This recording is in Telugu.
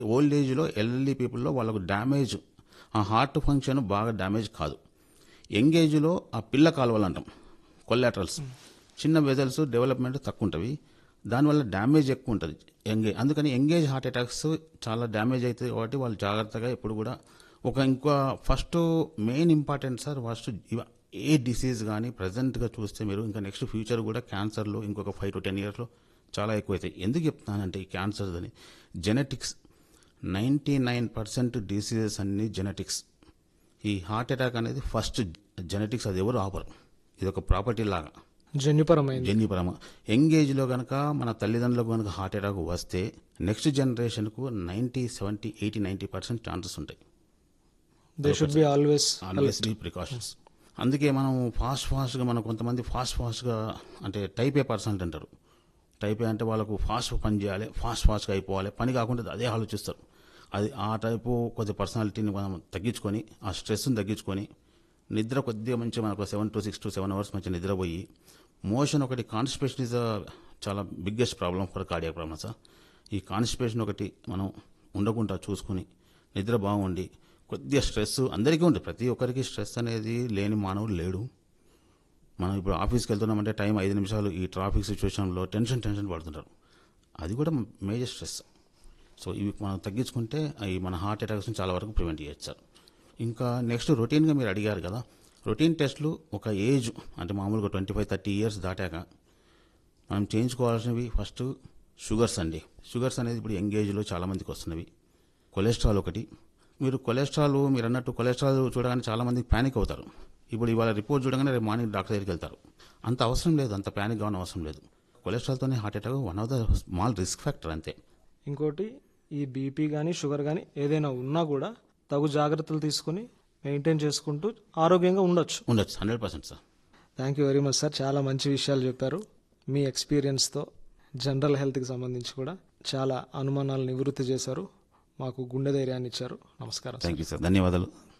ఓల్డ్ ఏజ్లో ఎల్ఎల్ఈ పీపుల్లో వాళ్ళకు డ్యామేజ్ ఆ హార్ట్ ఫంక్షన్ బాగా డ్యామేజ్ కాదు యంగ్ ఏజ్లో ఆ పిల్ల కాలువలు అంటాం కొల్లాటరల్స్ చిన్న వెజల్స్ డెవలప్మెంట్ తక్కువ ఉంటుంది దానివల్ల డ్యామేజ్ ఎక్కువ ఉంటుంది యంగ్ అందుకని ఎంగేజ్ హార్ట్ అటాక్స్ చాలా డ్యామేజ్ అవుతుంది కాబట్టి వాళ్ళు జాగ్రత్తగా ఎప్పుడు కూడా ఒక ఇంకో first main important sir first ఇవ- ఏ డిసీజ్ కానీ ప్రజెంట్గా చూస్తే మీరు ఇంకా నెక్స్ట్ ఫ్యూచర్ కూడా క్యాన్సర్లో ఇంకొక ఫైవ్ టు టెన్ ఇయర్స్లో చాలా ఎక్కువ అవుతాయి ఎందుకు చెప్తున్నానంటే ఈ క్యాన్సర్స్ అని genetics ninety nine percent diseases అన్ని జెనెటిక్స్ ఈ హార్ట్ అటాక్ అనేది ఫస్ట్ జెనెటిక్స్ అది ఎవరు ఆపరు ఇది ఒక ప్రాపర్టీ లాగా జన్యుపరమైంది జన్యుపరమ యంగ్ ఏజ్లో కనుక మన తల్లిదండ్రులకు కనుక హార్ట్ అటాక్ వస్తే నెక్స్ట్ జనరేషన్కు ninety seventy eighty ninety percent chances ఉంటాయి they should be always always be precautions అందుకే మనం ఫాస్ట్ ఫాస్ట్గా మనం కొంతమంది ఫాస్ట్ ఫాస్ట్గా అంటే టైప్ ఏ పర్సన్ అంటారు టైప్ ఏ అంటే వాళ్ళకు ఫాస్ట్ పని చేయాలి ఫాస్ట్ ఫాస్ట్గా అయిపోవాలి పని కాకుండా అదే ఆలోచిస్తారు అది ఆ టైపు కొద్ది పర్సనాలిటీని మనం తగ్గించుకొని ఆ స్ట్రెస్ని తగ్గించుకొని నిద్ర కొద్దిగా మంచి మనకు seven to six to seven hours మంచి నిద్రపోయి మోషన్ ఒకటి కాన్స్టిపేషన్ ఇస్ చాలా biggest problem for cardiac problem sir ఈ కాన్స్టిపేషన్ ఒకటి మనం ఉండకుండా చూసుకుని నిద్ర బాగుండి కొద్దిగా స్ట్రెస్ అందరికీ ఉంటుంది ప్రతి ఒక్కరికి స్ట్రెస్ అనేది లేని మానవుడు లేడు మనం ఇప్పుడు ఆఫీస్కి వెళ్తున్నామంటే టైం ఐదు నిమిషాలు ఈ ట్రాఫిక్ సిచ్యువేషన్లో టెన్షన్ టెన్షన్ పడుతుంటారు అది కూడా మేజర్ స్ట్రెస్ సో ఇవి మనం తగ్గించుకుంటే ఈ మన హార్ట్ అటాక్స్ చాలా వరకు ప్రివెంట్ చేయొచ్చు సార్ ఇంకా నెక్స్ట్ రొటీన్గా మీరు అడిగారు కదా రొటీన్ టెస్ట్లు ఒక ఏజ్ అంటే మామూలుగా ట్వంటీ ఫైవ్ థర్టీ ఇయర్స్ దాటాక మనం చేయించుకోవాల్సినవి ఫస్ట్ షుగర్స్ అండి షుగర్స్ అనేది ఇప్పుడు యంగ్ ఏజ్లో చాలామందికి వస్తున్నవి కొలెస్ట్రాల్ ఒకటి మీరు కొలెస్ట్రాల్ మీరు అన్నట్టు కొలెస్ట్రాల్ చూడగానే చాలామంది ప్యానిక్ అవుతారు ఇప్పుడు ఇవాళ రిపోర్ట్ చూడగానే రేపు మార్నింగ్ డాక్టర్ దగ్గరికి వెళ్తారు అంత అవసరం లేదు అంత ప్యానిక్ కావడం అవసరం లేదు కొలెస్ట్రాల్తోనే heart attack one of the small risk factor అంతే ఇంకోటి ఈ బీపీ కానీ షుగర్ కానీ ఏదైనా ఉన్నా కూడా తగు జాగ్రత్తలు తీసుకుని మెయింటైన్ చేసుకుంటూ ఆరోగ్యంగా ఉండొచ్చు ఉండొచ్చు hundred percent sir thank you very much sir చాలా మంచి విషయాలు చెప్పారు మీ ఎక్స్పీరియన్స్తో జనరల్ హెల్త్కి సంబంధించి కూడా చాలా అనుమానాలు నివృత్తి చేశారు మాకు గుండె ధైర్యాన్ని ఇచ్చారు నమస్కారం సార్ థ్యాంక్ యూ సార్ ధన్యవాదాలు